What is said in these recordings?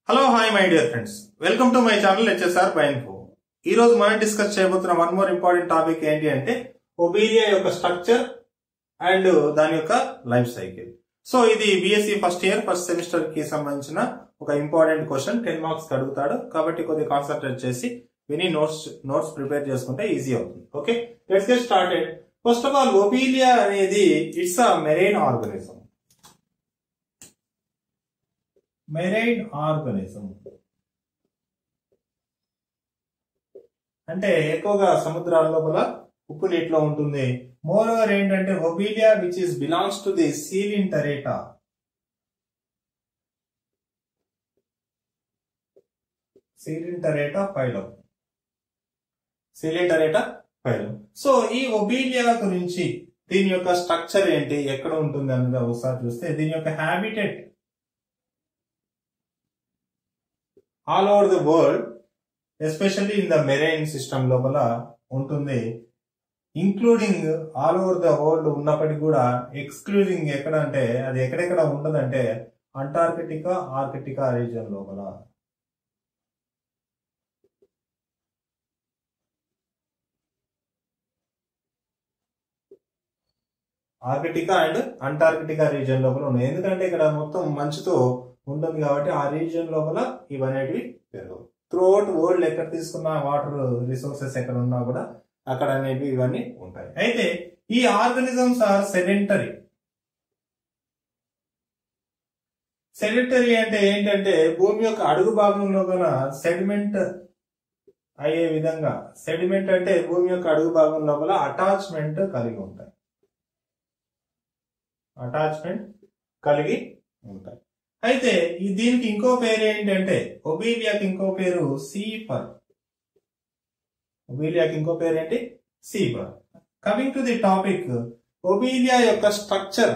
hello hi my dear friends welcome to my channel HSR బైన్ఫో ఈ రోజు మనం డిస్కస్ చేయబోతున్న వన్ మోర్ ఇంపార్టెంట్ టాపిక్ ఏంటి అంటే ఒబీలియా యొక్క స్ట్రక్చర్ అండ్ దాని యొక్క లైఫ్ సైకిల్ సో ఇది BSc first year first semester కి సంబంధించిన ఒక ఇంపార్టెంట్ క్వశ్చన్ టెన్ మార్క్స్ అడుగుతాడు కాబట్టి కొద్దిగా కాన్సన్ట్రేట్ చేసి విని నోట్స్ నోట్స్ ప్రిపేర్ చేసుకుంటే ఈజీ అవుతుంది okay let's get started first of all Obelia అనేది it's a marine organism marine organism అంటే ఎక్కువగా సముద్రాల లోపల ఉప్పు నీటిలో ఉంటుంది మోర్ ఓవర్ ఏంటంటే Obelia which is belongs to the Coelenterata Coelenterata phylum Coelenterata phylum so ఈ ఒబీలియా గురించి దీని యొక్క స్ట్రక్చర్ ఏంటి ఎక్కడ ఉంటుంది అన్నది ఒకసారి చూస్తే దీని యొక్క habitat all over the world especially in the marine system లోపల ఉంటుంది including all over the world ఉన్నప్పటికీ కూడా ఎక్స్క్లూడింగ్ ఎక్కడ అంటే అది ఎక్కడెక్కడ ఉంటుందంటే అంటార్కిటికా ఆర్కిటికా రీజియన్ లోపల ఆర్కిటికా అండ్ అంటార్కిటికా రీజియన్ లోపల ఉన్నాయి ఎందుకంటే ఇక్కడ మొత్తం మంచుతో ఉంటుంది కాబట్టి ఆ రీజియన్ లోపల ఇవనేటివి పెరగవు త్రూఅవుట్ వరల్డ్ ఎక్కడ తీసుకున్న వాటర్ రిసోర్సెస్ ఎక్కడ ఉన్నా కూడా అక్కడ అనేవి ఇవన్నీ ఉంటాయి అయితే ఈ ఆర్గనిజమ్స్ ఆర్ సెడెంటరీ సెడెంటరీ అంటే ఏంటంటే భూమి యొక్క అడుగు భాగంలో గల సెడిమెంట్ అయ్యే విధంగా సెడిమెంట్ అంటే భూమి యొక్క అడుగు భాగం లోపల అటాచ్మెంట్ కలిగి ఉంటాయి అటాచ్మెంట్ కలిగి ఉంటాయి అయితే ఈ దీనికి ఇంకో పేరు ఏంటంటే ఒబీలియాకి ఇంకో పేరు సీఫర్ ఒబీలియాకి ఇంకో పేరు ఏంటి sea fur coming to the topic Obelia యొక్క స్ట్రక్చర్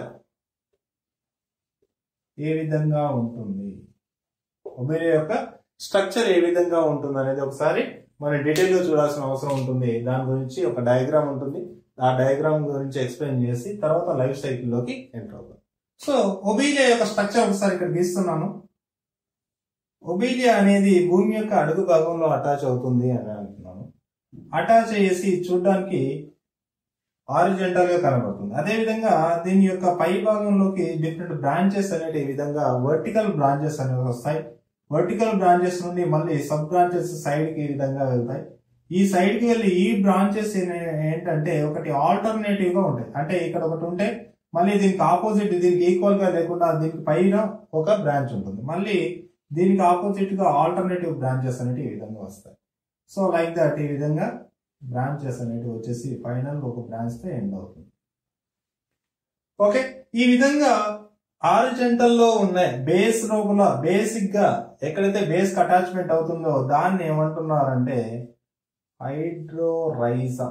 ఏ విధంగా ఉంటుంది ఒబీలియా యొక్క స్ట్రక్చర్ ఏ విధంగా ఉంటుంది అనేది ఒకసారి మనం డీటెయిల్ గా చూడాల్సిన అవసరం ఉంటుంది దాని గురించి ఒక డయాగ్రామ్ ఉంటుంది ఆ డయాగ్రామ్ గురించి ఎక్స్ప్లెయిన్ చేసి తర్వాత లైఫ్ సైకిల్ లోకి ఎంటర్ అవుతాం సో ఒబీలియా యొక్క స్ట్రక్చర్ ఒకసారి ఇక్కడ గీస్తున్నాను ఒబీలియా అనేది భూమి యొక్క అడుగు భాగంలో అటాచ్ అవుతుంది అని అంటున్నాను అటాచ్ చేసి చూడడానికి ఆరిజెంటల్ గా కనబడుతుంది అదే విధంగా దీని యొక్క పై భాగంలోకి డిఫరెంట్ బ్రాంచెస్ అనేవి ఈ విధంగా వర్టికల్ బ్రాంచెస్ అనేవి వస్తాయి వర్టికల్ బ్రాంచెస్ నుండి మళ్ళీ సబ్ బ్రాంచెస్ సైడ్ కి ఈ విధంగా వెళ్తాయి ఈ సైడ్ కి వెళ్ళి ఈ బ్రాంచెస్ ఏంటంటే ఒకటి ఆల్టర్నేటివ్ గా ఉంటాయి అంటే ఇక్కడ ఒకటి ఉంటే మళ్ళీ దీనికి ఆపోజిట్ దీనికి ఈక్వల్ గా లేకుండా దీనికి పైన ఒక బ్రాంచ్ ఉంటుంది మళ్ళీ దీనికి ఆపోజిట్ గా ఆల్టర్నేటివ్ బ్రాంచెస్ అనేవి ఈ విధంగా వస్తాయి సో లైక్ దట్ ఈ విధంగా బ్రాంచెస్ అనేటివి వచ్చేసి ఫైనల్ ఒక బ్రాంచ్ తో ఎండ్ అవుతుంది ఓకే ఈ విధంగా ఆరిజెంటల్ లో ఉన్నాయి బేస్ లోపల బేసిక్ గా ఎక్కడైతే బేస్ అటాచ్మెంట్ అవుతుందో దాన్ని ఏమంటున్నారంటే హైడ్రోరైజా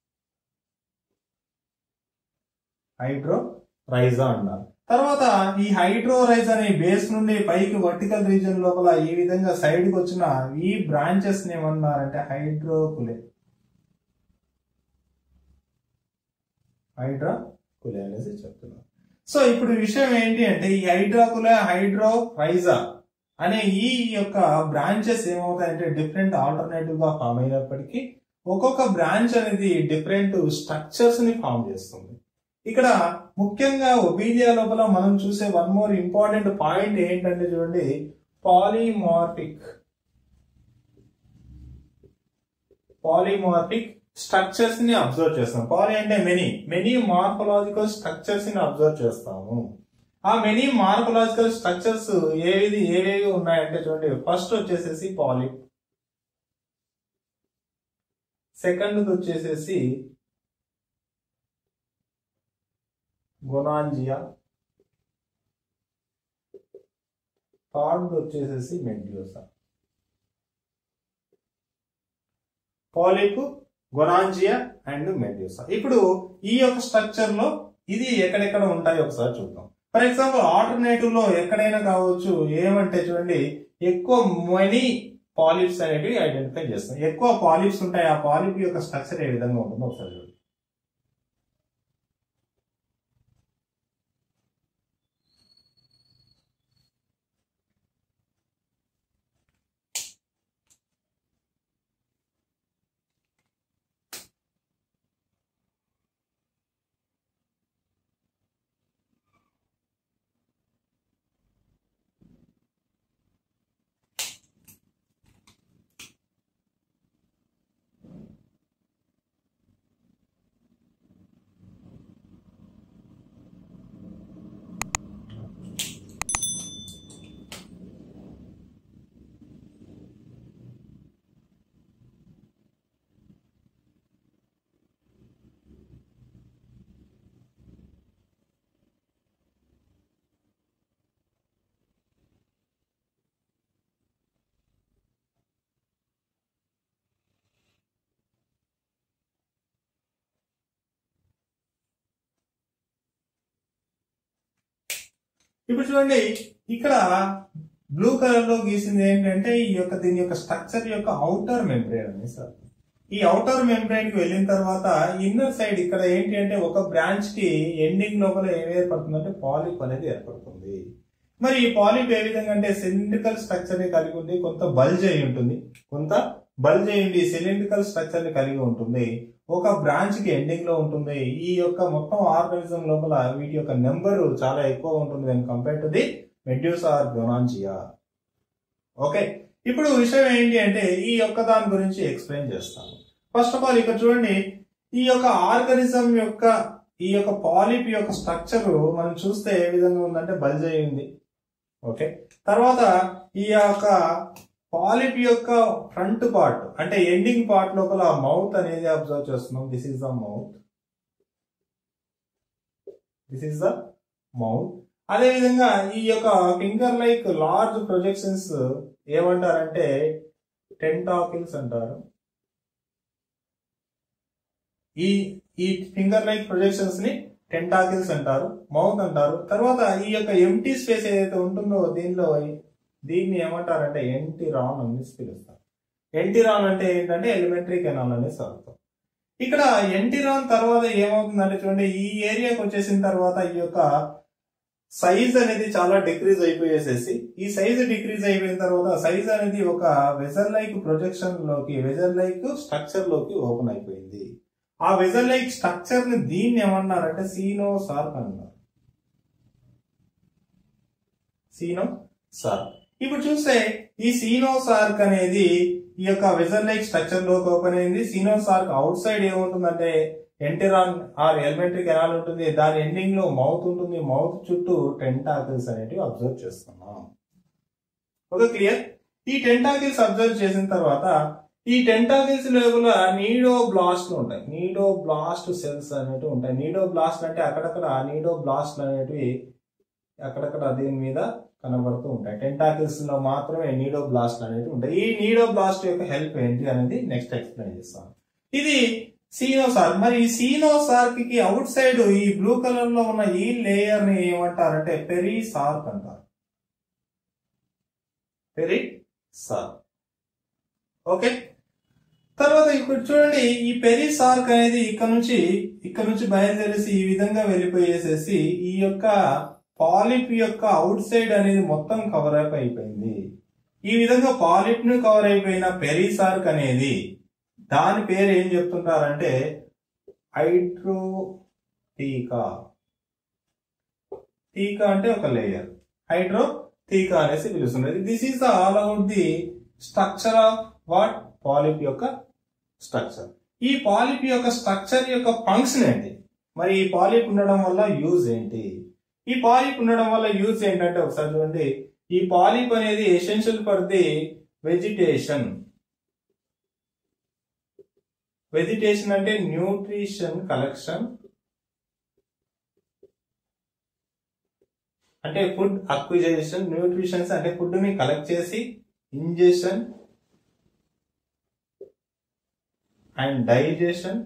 హైడ్రోరైజా అన్నారు తర్వాత ఈ హైడ్రోరైజ్ అనే బేస్ నుండి పైకి వర్టికల్ రీజన్ లోపల ఈ విధంగా సైడ్ కి వచ్చిన ఈ బ్రాంచెస్ ఏమన్నారంటే హైడ్రోకులే హైడ్రాకులే అనేసి చెప్తున్నారు సో ఇప్పుడు విషయం ఏంటి అంటే ఈ హైడ్రాకులే హైడ్రోరైజా అనే ఈ యొక్క బ్రాంచెస్ ఏమవుతాయంటే డిఫరెంట్ ఆల్టర్నేటివ్ గా ఫామ్ అయినప్పటికీ ఒక్కొక్క బ్రాంచ్ అనేది డిఫరెంట్ స్ట్రక్చర్స్ ని ఫామ్ చేస్తుంది ఇక్కడ ముఖ్యంగా ఒబీలియా లోపల మనం చూసే వన్ మోర్ ఇంపార్టెంట్ పాయింట్ ఏంటంటే చూడండి పాలిమార్ఫిక్ పాలిమార్ఫిక్ స్ట్రక్చర్స్ ని అబ్జర్వ్ చేస్తాం పాలి అంటే మెనీ మెనీ మార్ఫలాజికల్ స్ట్రక్చర్స్ ని అబ్జర్వ్ చేస్తాము ఆ మెనీ మార్ఫలాజికల్ స్ట్రక్చర్స్ ఏవి ఏవేవి ఉన్నాయంటే చూడండి ఫస్ట్ వచ్చేసేసి పాలిప్ సెకండ్ వచ్చేసేసి గొనాంజియా థర్డ్ వచ్చేసేసి మెండియోసా పాలిప్ గొనాంజియా అండ్ మెండియోసా ఇప్పుడు ఈ యొక్క స్ట్రక్చర్ లో ఇది ఎక్కడెక్కడ ఉంటాయి ఒకసారి చూద్దాం ఫర్ ఎగ్జాంపుల్ ఆల్టర్నేటివ్ లో ఎక్కడైనా కావచ్చు ఏమంటే చూడండి ఎక్కువ మనీ పాలిప్స్ అనేటివి ఐడెంటిఫై చేస్తాం ఎక్కువ పాలిప్స్ ఉంటాయి ఆ పాలిప్ యొక్క స్ట్రక్చర్ ఏ విధంగా ఉంటుందో ఒకసారి చూడండి ఇప్పుడు చూడండి ఇక్కడ బ్లూ కలర్ లో గీసింది ఏంటంటే ఈ యొక్క దీని యొక్క స్ట్రక్చర్ యొక్క అవుటర్ మెంబ్రేన్ అని సార్ ఈ అవుటర్ మెంబ్రేన్ కి వెళ్ళిన తర్వాత ఇన్నర్ సైడ్ ఇక్కడ ఏంటి అంటే ఒక బ్రాంచ్ కి ఎండింగ్ లోపల ఏం ఏర్పడుతుందంటే పాలిప్ అనేది ఏర్పడుతుంది మరి ఈ పాలిప్ ఏ విధంగా అంటే సిలిండ్రికల్ స్ట్రక్చర్ ని కలిగి ఉంది కొంత బల్జ్ అయి ఉంటుంది కొంత బల్జ్ అయ్యింది సిలిండ్రికల్ స్ట్రక్చర్ ని కలిగి ఉంటుంది ఒక బ్రాంచ్ కి ఎండింగ్ లో ఉంటుంది ఈ యొక్క మొత్తం ఆర్గానిజం లోపల వీటి యొక్క నెంబర్ చాలా ఎక్కువ ఉంటుంది when compare to the medusa or gonangia okay ఇప్పుడు విషయం ఏంటి అంటే ఈ యొక్క దాని గురించి ఎక్స్ప్లెయిన్ చేస్తాను ఫస్ట్ ఆఫ్ ఆల్ ఇక్కడ చూడండి ఈ యొక్క ఆర్గానిజం యొక్క ఈ యొక్క పాలిప్ యొక్క స్ట్రక్చర్ మనం చూస్తే ఏ విధంగా ఉందంటే బల్జ్ అయి ఉంది ఓకే తర్వాత ఈ యొక్క పాలిప్ యొక్క ఫ్రంట్ పార్ట్ అంటే ఎండింగ్ పార్ట్ లోపల మౌత్ అనేది అబ్జర్వ్ చేస్తున్నాం this is the mouth this is the mouth అదే విధంగా ఈ యొక్క ఫింగర్ లైక్ లార్జ్ ప్రొజెక్షన్స్ ఏమంటారంటే టెంటాకిల్స్ అంటారు ఈ ఈ ఫింగర్ లైక్ ప్రొజెక్షన్స్ ని టెంటాకిల్స్ అంటారు మౌత్ అంటారు తర్వాత ఈ యొక్క ఎంటీ స్పేస్ ఏదైతే ఉంటుందో దీనిలో దీన్ని ఏమంటారంటే ఎంటిరాన్ అని పిలుస్తారు ఎంటిరాన్ అంటే ఏంటంటే ఎలిమెంటరీ కెనాల్ అనేసి అర్థం ఇక్కడ ఎంటిరాన్ తర్వాత ఏమవుతుందంటే చూడండి ఈ ఏరియాకి వచ్చేసిన తర్వాత ఈ యొక్క సైజ్ అనేది చాలా డిక్రీజ్ అయిపోయేసేసి ఈ సైజ్ డిక్రీజ్ అయిపోయిన తర్వాత సైజ్ అనేది ఒక వెజల్ లైక్ ప్రొజెక్షన్ లోకి వెజల్ లైక్ స్ట్రక్చర్ లోకి ఓపెన్ అయిపోయింది ఆ వెజల్ లైక్ స్ట్రక్చర్ ని దీన్ని ఏమన్నారంటే సీనో సార్క్ అన్నారు సీనో సార్క్ ఇప్పుడు చూస్తే ఈ సీనో సార్క్ అనేది ఈ యొక్క వెజల్ లైక్ స్ట్రక్చర్ లోకి ఓపెన్ అయింది సీనో సార్క్ అవుట్ సైడ్ ఏముంటుందంటే ఎంటెరాన్ ఆర్ ఎలిమెంటరీ కెనాల్ ఉంటుంది దాని ఎండింగ్ లో మౌత్ ఉంటుంది మౌత్ చుట్టూ టెంటాకిల్స్ అనేటివి అబ్జర్వ్ చేస్తున్నాం ఓకే క్లియర్ ఈ టెంటాకిల్స్ అబ్జర్వ్ చేసిన తర్వాత ఈ టెంటాకిల్స్ లోపల నీడో బ్లాస్ట్ ఉంటాయి నీడో బ్లాస్ట్ సెల్స్ అనేటివి ఉంటాయి నీడో బ్లాస్ట్ అంటే అక్కడక్కడ నీడో బ్లాస్ట్ అనేటివి అక్కడక్కడ దీని మీద కనబడుతూ ఉంటాయి టెంటాకిల్స్ లో మాత్రమే నీడో బ్లాస్ట్ అనేవి ఉంటాయి ఈ నీడో బ్లాస్ట్ యొక్క హెల్ప్ ఏంటి అనేది నెక్స్ట్ ఎక్స్ప్లెయిన్ చేస్తాను ఇది సీనోసార్ మరి ఈ సీనోసార్క్ కి అవుట్ సైడ్ ఈ బ్లూ కలర్ లో ఉన్న ఈ లేయర్ ని ఏమంటారంటే పెరీ సార్క్ అంటారు పెరీ సార్క్ ఓకే తర్వాత ఇప్పుడు చూడండి ఈ పెరీ సార్క్ అనేది ఇక్కడ నుంచి ఇక్కడ నుంచి బయలుదేరేసి ఈ విధంగా వెళ్ళిపోయేసేసి ఈ యొక్క పాలిప్ యొక్క అవుట్ సైడ్ అనేది మొత్తం కవర్ అప్ అయిపోయింది ఈ విధంగా పాలిప్ ను కవర్ అయిపోయిన పెరీసార్క్ అనేది దాని పేరు ఏం చెప్తుంటారంటే హైడ్రో టీకా టీకా అంటే ఒక లేయర్ హైడ్రో టీకా అనేసి పిలుస్తుంది this is all about the structure of what polyp యొక్క స్ట్రక్చర్ ఈ పాలిప్ యొక్క స్ట్రక్చర్ యొక్క ఫంక్షన్ ఏంటి మరి ఈ పాలిప్ ఉండడం వల్ల యూజ్ ఏంటి ఈ పాలిప్ ఉండడం వల్ల యూజ్ ఏంటంటే ఒకసారి చూడండి ఈ పాలిప్ అనేది essential for the vegetation vegetation అంటే న్యూట్రిషన్ కలెక్షన్ అంటే ఫుడ్ అక్విజేషన్ న్యూట్రిషన్స్ అంటే ఫుడ్ ని కలెక్ట్ చేసి ఇంజెషన్ అండ్ డైజెషన్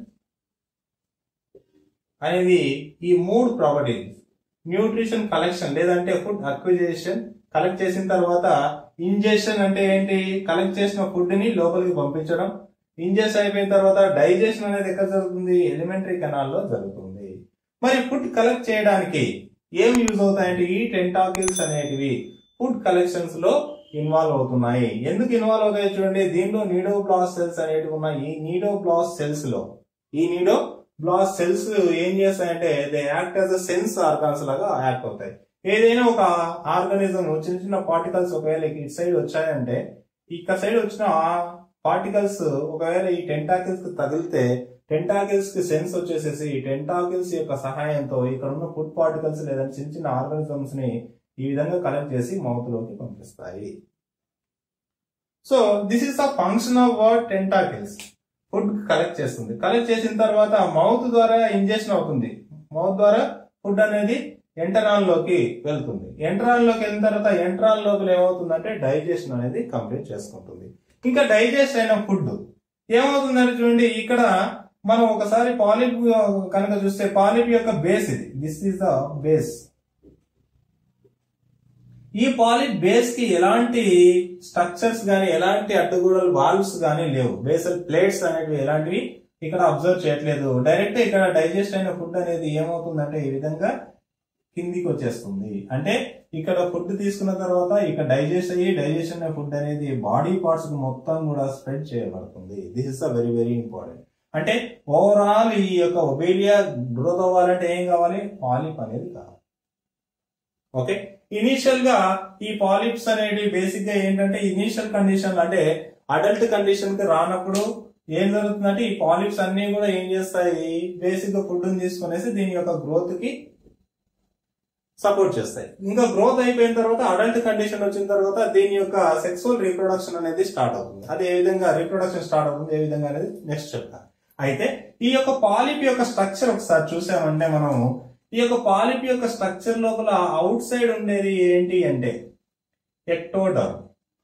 అనేది ఈ మూడు ప్రాపర్టీస్ న్యూట్రిషన్ కలెక్షన్ లేదంటే ఫుడ్ అక్విజేషన్ కలెక్ట్ చేసిన తర్వాత ఇంజెషన్ అంటే ఏంటి కలెక్ట్ చేసిన ఫుడ్ ని లోపలికి పంపించడం ఇంజెస్ట్ అయిపోయిన తర్వాత డైజెషన్ అనేది ఎక్కడ జరుగుతుంది ఎలిమెంటరీ కెనాల్లో జరుగుతుంది మరి ఫుడ్ కలెక్ట్ చేయడానికి ఏం యూజ్ అవుతాయంటే ఈ టెంటాకిల్స్ అనేటివి ఫుడ్ కలెక్షన్స్ లో ఇన్వాల్వ్ అవుతున్నాయి ఎందుకు ఇన్వాల్వ్ అవుతాయి చూడండి దీనిలో నీడో బ్లాస్ సెల్స్ అనేటివి ఉన్నాయి ఈ నీడో బ్లాస్ సెల్స్ లో ఈ నీడో బ్లాస్ సెల్స్ ఏం చేస్తాయంటే they act as a sense organs లాగా యాక్ట్ అవుతాయి ఏదైనా ఒక ఆర్గానిజం చిన్న చిన్న పార్టికల్స్ ఒకవేళ ఇటు సైడ్ వచ్చాయంటే ఇక్కడ సైడ్ వచ్చిన పార్టికల్స్ ఒకవేళ ఈ టెంటాకిల్స్ కి తగిలితే టెంటాకిల్స్ కి సెన్స్ వచ్చేసేసి ఈ టెంటాకిల్స్ యొక్క సహాయంతో ఇక్కడ ఉన్న ఫుడ్ పార్టికల్స్ లేదంటే చిన్న చిన్న ఆర్గానిజమ్స్ ని ఈ విధంగా కలెక్ట్ చేసి మౌత్ లోకి పంపిస్తాయి so this is the function of word tentacles food collect చేస్తుంది కలెక్ట్ చేసిన తర్వాత మౌత్ ద్వారా ఇంజెక్షన్ అవుతుంది మౌత్ ద్వారా ఫుడ్ అనేది ఎంటరాన్ లోకి వెళ్తుంది ఎంటరాన్ లోకి వెళ్ళిన తర్వాత ఎంటరాన్ లోపల ఏమవుతుందంటే డైజెషన్ అనేది కంప్లీట్ చేసుకుంటుంది ఇంకా డైజెస్ట్ అయిన ఫుడ్ ఏమవుతుందంటే చూడండి ఇక్కడ మనం ఒకసారి పాలిప్ కనుక చూస్తే పాలిప్ యొక్క బేస్ ఇది దిస్ ఈస్ ద బేస్ ఈ పాలిప్ బేస్ కి ఎలాంటి స్ట్రక్చర్స్ గానీ ఎలాంటి అడ్డుగోడలు వాల్వ్స్ గానీ లేవు బేసల్ ప్లేట్స్ అనేవి ఎలాంటివి ఇక్కడ అబ్జర్వ్ చేయట్లేదు డైరెక్ట్ ఇక్కడ డైజెస్ట్ అయిన ఫుడ్ అనేది ఏమవుతుందంటే ఈ విధంగా కిందికి వచ్చేస్తుంది అంటే ఇక్కడ ఫుడ్ తీసుకున్న తర్వాత ఇక్కడ డైజెస్ట్ అయ్యి డైజెషన్ అయిన ఫుడ్ అనేది బాడీ పార్ట్స్ మొత్తం కూడా స్ప్రెడ్ చేయబడుతుంది this is a very very important అంటే ఓవరాల్ ఈ యొక్క ఒబేలియా గ్రోత్ అవ్వాలంటే ఏం కావాలి పాలిప్ అనేది కావాలి ఓకే ఇనీషియల్ గా ఈ పాలిప్స్ అనేవి బేసిక్ గా ఏంటంటే ఇనీషియల్ కండిషన్ అంటే అడల్ట్ కండిషన్ కి రానప్పుడు ఏం జరుగుతుందంటే ఈ పాలిప్స్ అన్ని కూడా ఏం చేస్తాయి బేసిక్ గా ఫుడ్ తీసుకునేసి దీని యొక్క గ్రోత్ కి సపోర్ట్ చేస్తాయి ఇంకా గ్రోత్ అయిపోయిన తర్వాత అడల్ట్ కండిషన్ వచ్చిన తర్వాత దీని యొక్క సెక్సువల్ రీప్రొడక్షన్ అనేది స్టార్ట్ అవుతుంది అది ఏ విధంగా రీప్రొడక్షన్ స్టార్ట్ అవుతుంది ఏ విధంగా అనేది నెక్స్ట్ చెప్తాను అయితే ఈ యొక్క పాలిప్ యొక్క స్ట్రక్చర్ ఒకసారి చూసామంటే మనం ఈ యొక్క పాలిప్ యొక్క స్ట్రక్చర్ లోపల అవుట్ సైడ్ ఉండేది ఏంటి అంటే ఎక్టోడర్మ్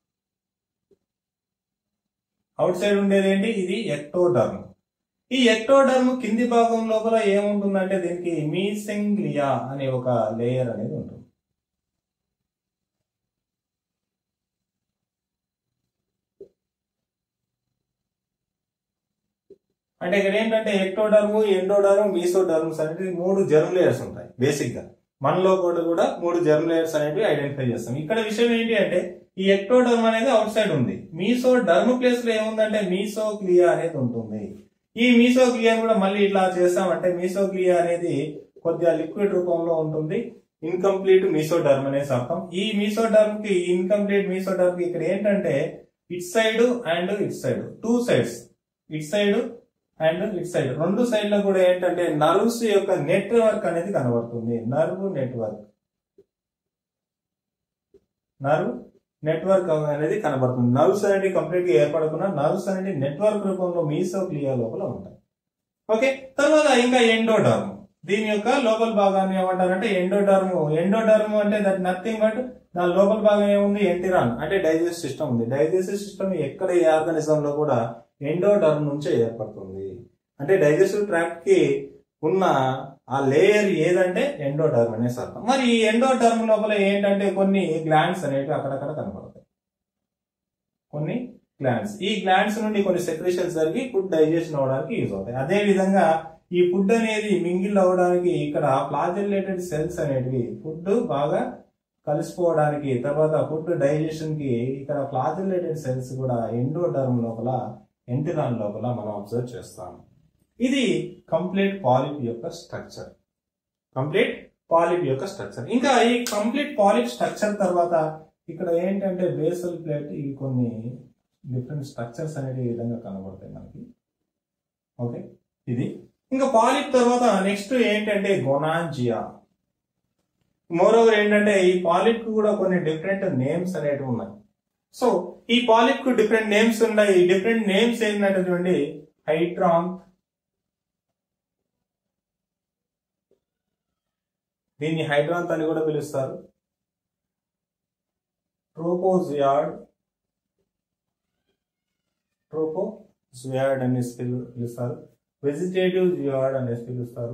అవుట్ సైడ్ ఉండేది ఏంటి ఇది ఎక్టోడర్మ్ ఈ ఎక్టోడర్మ్ కింది భాగం లోపల ఏముంటుందంటే దీనికి మీసెంగ్లియా అనే ఒక లేయర్ అనేది ఉంటుంది అంటే ఇక్కడ ఏంటంటే ఎక్టోడర్మ్ ఎండోడర్మ్ మీసోడర్మ్స్ అనేవి మూడు జర్మ్ లేయర్స్ ఉంటాయి బేసిక్ గా మనలో కూడా కూడా మూడు జర్మ్ లేయర్స్ అనేవి ఐడెంటిఫై చేస్తాం ఇక్కడ విషయం ఏంటి అంటే ఈ ఎక్టోడర్మ్ అనేది అవుట్ సైడ్ ఉంది మీసో డర్మ్ ప్లేస్ లో ఏముందంటే మీసో క్లియా అనేది ఉంటుంది ఈ మీసోగ్లియా కూడా మళ్ళీ ఇట్లా చేస్తామంటే మీసోగ్లియా అనేది కొద్దిగా లిక్విడ్ రూపంలో ఉంటుంది ఇన్కంప్లీట్ మీసోడర్మ్ అనేసి అర్థం ఈ మీసోడర్మ్ కి ఇన్కంప్లీట్ మీసోడర్మ్ కి ఇక్కడ ఏంటంటే it side and it side two sides it side and it side రెండు సైడ్ లో కూడా ఏంటంటే నర్వ్స్ యొక్క నెట్వర్క్ అనేది కనబడుతుంది నర్వ్ నెట్వర్క్ నర్వ్ నెట్వర్క్ అనేది కనబడుతుంది నర్వ్స్ అనేది కంప్లీట్ గా ఏర్పడకుండా నర్వ్స్ అనేది నెట్వర్క్ రూపంలో మీసోక్లియా లోపల ఉంటాయి ఓకే తర్వాత ఇంకా ఎండోడర్మ్ దీని యొక్క లోపల భాగాన్ని ఏమంటారంటే ఎండోడర్మ్ ఎండోడర్మ్ అంటే దట్ నథింగ్ బట్ దాని లోపల భాగం ఏముంది ఎంటిరాన్ అంటే డైజెస్ట్ సిస్టమ్ ఉంది డైజెస్టివ్ సిస్టమ్ ఎక్కడ ఏ ఆర్గానిజం లో కూడా ఎండోడర్మ్ నుంచే ఏర్పడుతుంది అంటే డైజెస్టివ్ ట్రాక్ట్ కి ఉన్న ఆ లేయర్ ఏదంటే ఎండోడర్మ్ అనేసి అర్థం మరి ఈ ఎండోడర్మ్ లోపల ఏంటంటే కొన్ని గ్లాండ్స్ అనేవి అక్కడక్కడ కనపడతాయి కొన్ని గ్లాండ్స్ ఈ గ్లాండ్స్ నుండి కొన్ని సెక్రేషన్స్ జరిగి ఫుడ్ డైజెషన్ అవడానికి యూజ్ అవుతాయి అదే విధంగా ఈ ఫుడ్ అనేది మింగిల్ అవ్వడానికి ఇక్కడ ఫ్లాజెల్లేటెడ్ సెల్స్ అనేటివి ఫుడ్ బాగా కలిసిపోవడానికి తర్వాత ఫుడ్ డైజెషన్ కి ఇక్కడ ఫ్లాజెల్లేటెడ్ సెల్స్ కూడా ఎండోడర్మ్ లోపల ఎంటిరాన్ లోపల మనం అబ్జర్వ్ చేస్తాం ఇది కంప్లీట్ పాలిప్ యొక్క స్ట్రక్చర్ కంప్లీట్ పాలిప్ యొక్క స్ట్రక్చర్ ఇంకా ఈ కంప్లీట్ పాలిప్ స్ట్రక్చర్ తర్వాత ఇక్కడ ఏంటంటే బేసల్ ప్లేట్ ఇవి కొన్ని డిఫరెంట్ స్ట్రక్చర్స్ అనేవి ఈ విధంగా కనబడతాయి మనకి ఓకే ఇది ఇంకా పాలిప్ తర్వాత నెక్స్ట్ ఏంటంటే గొనాంజియా మోరోవర్ ఏంటంటే ఈ పాలిప్ కు కూడా కొన్ని డిఫరెంట్ నేమ్స్ అనేవి ఉన్నాయి సో ఈ పాలిప్ కు డిఫరెంట్ నేమ్స్ ఉన్నాయి ఈ డిఫరెంట్ నేమ్స్ ఏంటంటే చూడండి హైడ్రాంత్ దీన్ని హైడ్రాంత్ అని కూడా పిలుస్తారు ట్రోపోజియాడ్ ట్రోపోజియాడ్ అనేసి పిలు- పిలుస్తారు వెజిటేటివ్ జియాడ్ అనేసి పిలుస్తారు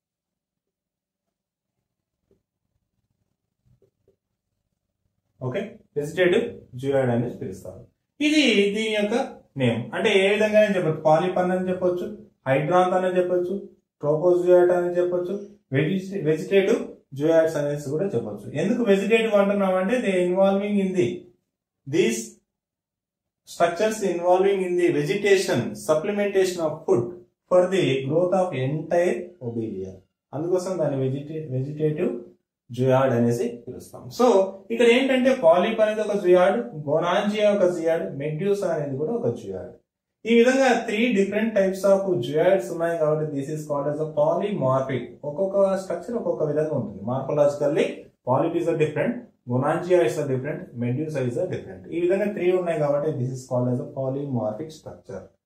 ఓకే వెజిటేటివ్ జియాడ్ అనేసి పిలుస్తారు ఇది దీని యొక్క నేమ్ అంటే ఏ విధంగా చెప్పచ్చు పాలిప్ అని చెప్పొచ్చు హైడ్రాంత్ అని చెప్పొచ్చు ట్రోపోజియాడ్ అని చెప్పొచ్చు వెజి- వెజిటేటివ్ జుయాడ్స్ అనేసి కూడా చెప్పొచ్చు ఎందుకు వెజిటేటివ్ అంటున్నాం అంటే they involving in the these structures involving in the vegetation supplementation of food for the growth of entire Obelia అందుకోసం దాన్ని వెజిటే వెజిటేటివ్ జుయాడ్ అనేసి పిలుస్తాం సో ఇక్కడ ఏంటంటే పాలిప్ అనేది ఒక జుయాడ్ గోనాంజియా ఒక జుయాడ్ మెడ్యూసా అనేది కూడా ఒక జుయాడ్ ఈ విధంగా three different types of zooids ఉన్నాయి కాబట్టి this is called as a polymorphic ఒక్కొక్క స్ట్రక్చర్ ఒక్కొక్క విధంగా ఉంటుంది morphologically polyp is a different gonangia is a different medusa is a different ఈ విధంగా త్రీ ఉన్నాయి కాబట్టి this is called as a polymorphic structure